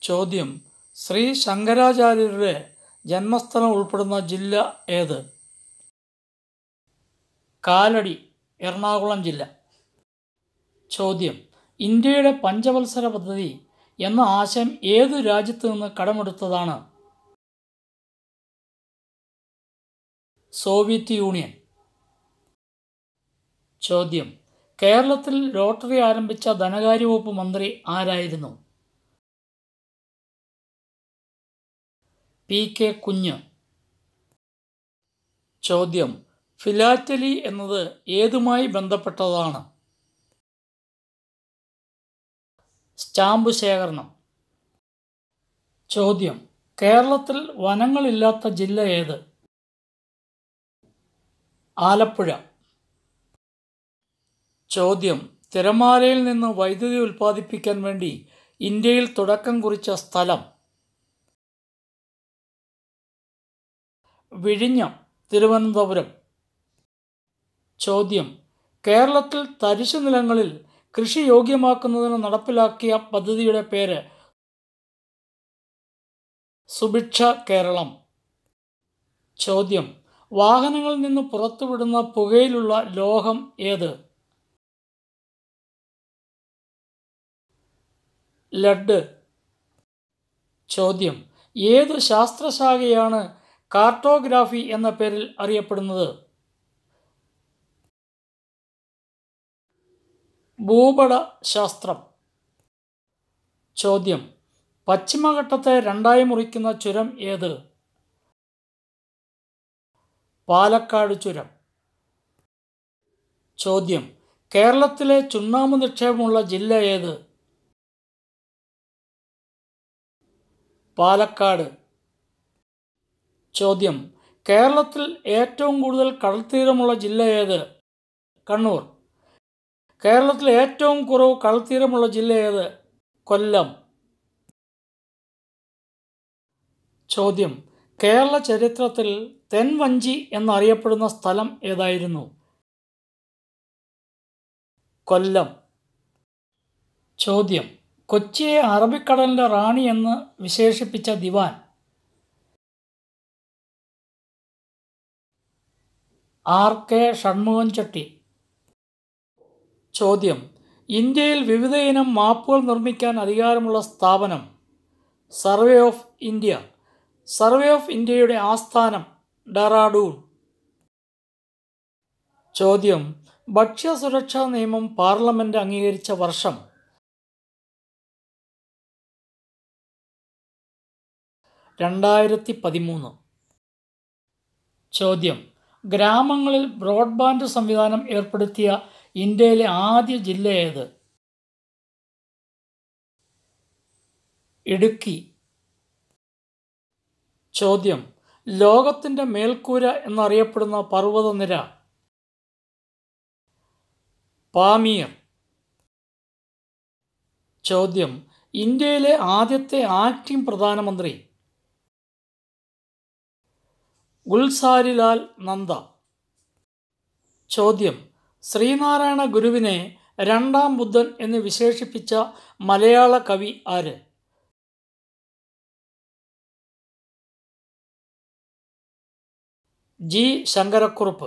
ചോദ്യം ശ്രീ ശങ്കരാചാര്യരുടെ ജന്മസ്ഥലം ഉൾപ്പെടുന്ന ജില്ല ഏത് കാലടി എറണാകുളം ജില്ല ചോദ്യം ഇന്ത്യയുടെ പഞ്ചവത്സര പദ്ധതി എന്ന ആശയം ഏതു രാജ്യത്തു നിന്ന് കടമെടുത്തതാണ് സോവിയറ്റ് യൂണിയൻ ചോദ്യം കേരളത്തിൽ ലോട്ടറി ആരംഭിച്ച ധനകാര്യ വകുപ്പ് മന്ത്രി ആരായിരുന്നു പി കെ കുഞ്ഞ് ചോദ്യം ഫിലാറ്റലി എന്നത് ഏതുമായി ബന്ധപ്പെട്ടതാണ് സ്റ്റാമ്പ് ശേഖരണം ചോദ്യം കേരളത്തിൽ വനങ്ങളില്ലാത്ത ജില്ല ഏത് ആലപ്പുഴ ചോദ്യം തിരമാലയിൽ നിന്ന് വൈദ്യുതി ഉൽപ്പാദിപ്പിക്കാൻ വേണ്ടി ഇന്ത്യയിൽ തുടക്കം കുറിച്ച സ്ഥലം വിഴിഞ്ഞം തിരുവനന്തപുരം ചോദ്യം കേരളത്തിൽ തരിശു നിലങ്ങളിൽ കൃഷി യോഗ്യമാക്കുന്നതിന് നടപ്പിലാക്കിയ പദ്ധതിയുടെ പേര് സുഭിക്ഷ കേരളം ചോദ്യം വാഹനങ്ങളിൽ നിന്ന് പുറത്തുവിടുന്ന പുകയിലുള്ള ലോഹം ഏത് ലഡ് ചോദ്യം ഏതു ശാസ്ത്രശാഖയാണ് കാർട്ടോഗ്രാഫി എന്ന പേരിൽ അറിയപ്പെടുന്നത് ഭൂപട ശാസ്ത്രം ചോദ്യം പശ്ചിമഘട്ടത്തെ രണ്ടായി മുറിക്കുന്ന ചുരം ഏത് പാലക്കാട് ചുരം ചോദ്യം കേരളത്തിലെ ചുണ്ണാമ്പ് നിക്ഷേപമുള്ള ജില്ല ഏത് പാലക്കാട് ചോദ്യം കേരളത്തിൽ ഏറ്റവും കൂടുതൽ കടൽത്തീരമുള്ള ജില്ല ഏത് കണ്ണൂർ കേരളത്തിൽ ഏറ്റവും കുറവ് കടൽത്തീരമുള്ള ജില്ല ഏത് കൊല്ലം ചോദ്യം കേരള ചരിത്രത്തിൽ തെൻവഞ്ചി എന്നറിയപ്പെടുന്ന സ്ഥലം ഏതായിരുന്നു കൊല്ലം ചോദ്യം കൊച്ചിയെ അറബിക്കടലിൻ്റെ റാണി എന്ന് വിശേഷിപ്പിച്ച ദിവാൻ ആർ കെ ഷൺമുഖൻ ചട്ടി ചോദ്യം ഇന്ത്യയിൽ വിവിധയിനം മാപ്പുകൾ നിർമ്മിക്കാൻ അധികാരമുള്ള സ്ഥാപനം survey of India survey of ഇന്ത്യയുടെ ആസ്ഥാനം ഡെറാഡൂൺ ചോദ്യം ഭക്ഷ്യസുരക്ഷാ നിയമം പാർലമെന്റ് അംഗീകരിച്ച വർഷം രണ്ടായിരത്തി പതിമൂന്ന് ചോദ്യം ഗ്രാമങ്ങളിൽ ബ്രോഡ്ബാൻഡ് സംവിധാനം ഏർപ്പെടുത്തിയ ഇന്ത്യയിലെ ആദ്യ ജില്ല ഏത് ഇടുക്കി ചോദ്യം ലോകത്തിൻ്റെ മേൽക്കൂര എന്നറിയപ്പെടുന്ന പർവ്വതനിര പാമീർ ചോദ്യം ഇന്ത്യയിലെ ആദ്യത്തെ ആക്ടിംഗ് പ്രധാനമന്ത്രി ഗുൽസാരിലാൽ നന്ദ ചോദ്യം ശ്രീനാരായണ ഗുരുവിനെ രണ്ടാം ബുദ്ധൻ എന്ന് വിശേഷിപ്പിച്ച മലയാള കവി ആര് ജി ശങ്കരക്കുറുപ്പ്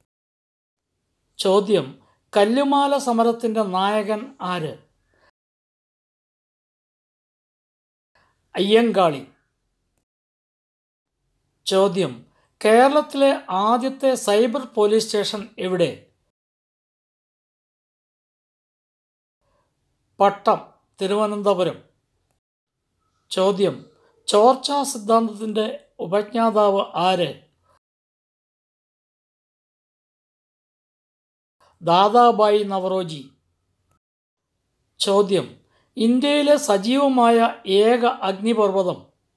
ചോദ്യം കല്ലുമാല സമരത്തിൻ്റെ നായകൻ ആര് അയ്യങ്കാളി ചോദ്യം കേരളത്തിലെ ആദ്യത്തെ സൈബർ പോലീസ് സ്റ്റേഷൻ എവിടെ പട്ടം തിരുവനന്തപുരം ചോദ്യം ചോർച്ചാ സിദ്ധാന്തത്തിൻ്റെ ഉപജ്ഞാതാവ് ആര് ദാദാബായി നവറോജി ചോദ്യം ഇന്ത്യയിലെ സജീവമായ ഏക അഗ്നിപർവ്വതം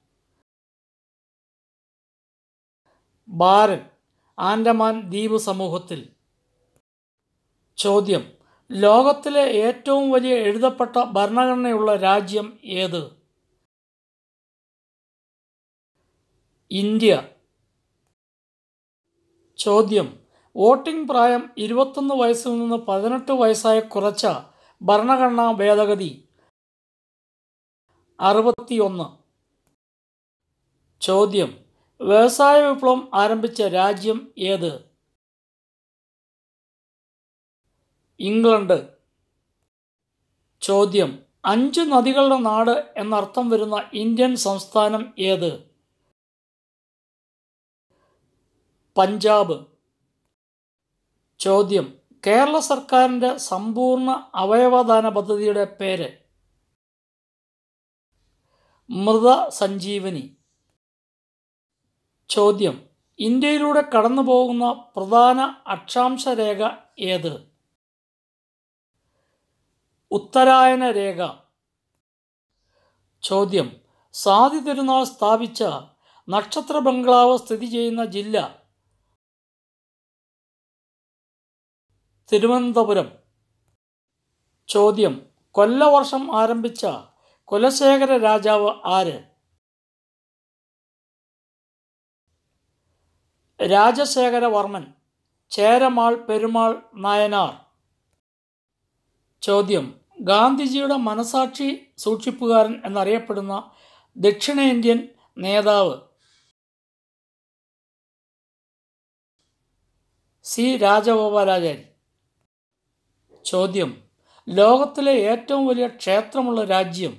ബാരൻ ആൻഡമാൻ ദ്വീപ് സമൂഹത്തിൽ ചോദ്യം ലോകത്തിലെ ഏറ്റവും വലിയ എഴുതപ്പെട്ട ഭരണഘടനയുള്ള രാജ്യം ഏത് ഇന്ത്യ ചോദ്യം വോട്ടിംഗ് പ്രായം ഇരുപത്തൊന്ന് വയസ്സിൽ നിന്ന് പതിനെട്ട് വയസ്സായി കുറച്ച ഭരണഘടനാ ഭേദഗതി അറുപത്തിയൊന്ന് ചോദ്യം വ്യവസായ വിപ്ലവം ആരംഭിച്ച രാജ്യം ഏത് ഇംഗ്ലണ്ട് ചോദ്യം അഞ്ച് നദികളുടെ നാട് എന്നർത്ഥം വരുന്ന ഇന്ത്യൻ സംസ്ഥാനം ഏത് പഞ്ചാബ് ചോദ്യം കേരള സർക്കാരിൻ്റെ സമ്പൂർണ്ണ അവയവദാന പദ്ധതിയുടെ പേര് മൃത സഞ്ജീവനി ചോദ്യം ഇന്ത്യയിലൂടെ കടന്നു പോകുന്ന പ്രധാന അക്ഷാംശ രേഖ ഏത് ഉത്തരായന രേഖ ചോദ്യം സാധി തിരുനാൾ സ്ഥാപിച്ച നക്ഷത്ര ബംഗ്ലാവ് സ്ഥിതി ചെയ്യുന്ന ജില്ല തിരുവനന്തപുരം ചോദ്യം കൊല്ലവർഷം ആരംഭിച്ച കുലശേഖര രാജാവ് ആര് രാജശേഖരവർമ്മൻ ചേരമാൾ പെരുമാൾ നായനാർ ചോദ്യം ഗാന്ധിജിയുടെ മനസാക്ഷി സൂക്ഷിപ്പുകാരൻ എന്നറിയപ്പെടുന്ന ദക്ഷിണേന്ത്യൻ നേതാവ് സി രാജഗോപാലാചാരി ചോദ്യം ലോകത്തിലെ ഏറ്റവും വലിയ ക്ഷേത്രമുള്ള രാജ്യം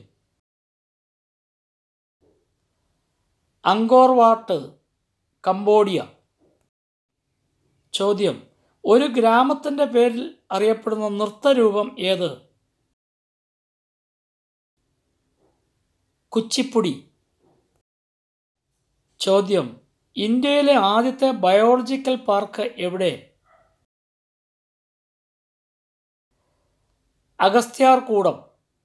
അങ്കോർ വാട്ട് കംബോഡിയ ചോദ്യം ഒരു ഗ്രാമത്തിൻ്റെ പേരിൽ അറിയപ്പെടുന്ന നൃത്തരൂപം ഏത് കുച്ചിപ്പുടി ചോദ്യം ഇന്ത്യയിലെ ആദ്യത്തെ ബയോളജിക്കൽ പാർക്ക് എവിടെ അഗസ്ത്യാർകൂടം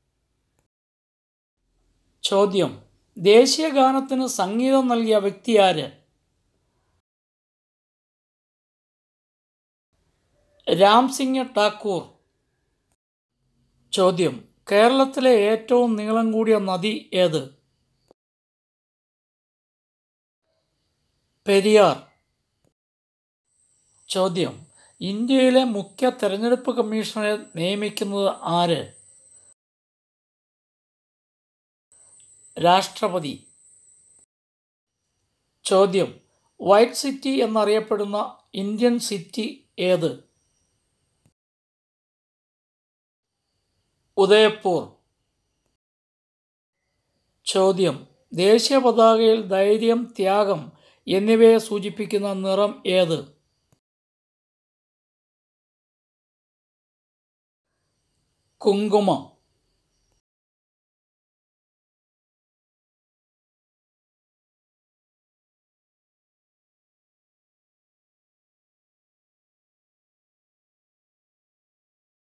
ചോദ്യം ദേശീയ ഗാനത്തിന് സംഗീതം നൽകിയ വ്യക്തി ആര് രാം സിംഗ് ഠാക്കൂർ ചോദ്യം കേരളത്തിലെ ഏറ്റവും നീളം കൂടിയ നദി ഏത് പെരിയാർ ചോദ്യം ഇന്ത്യയിലെ മുഖ്യ തെരഞ്ഞെടുപ്പ് കമ്മീഷണറെ നിയമിക്കുന്നത് ആര് രാഷ്ട്രപതി ചോദ്യം വൈറ്റ് സിറ്റി എന്നറിയപ്പെടുന്ന ഇന്ത്യൻ സിറ്റി ഏത് ഉദയപൂർ ചോദ്യം ദേശീയ പതാകയിൽ ധൈര്യം ത്യാഗം എന്നിവയെ സൂചിപ്പിക്കുന്ന നിറം ഏത് കുങ്കുമം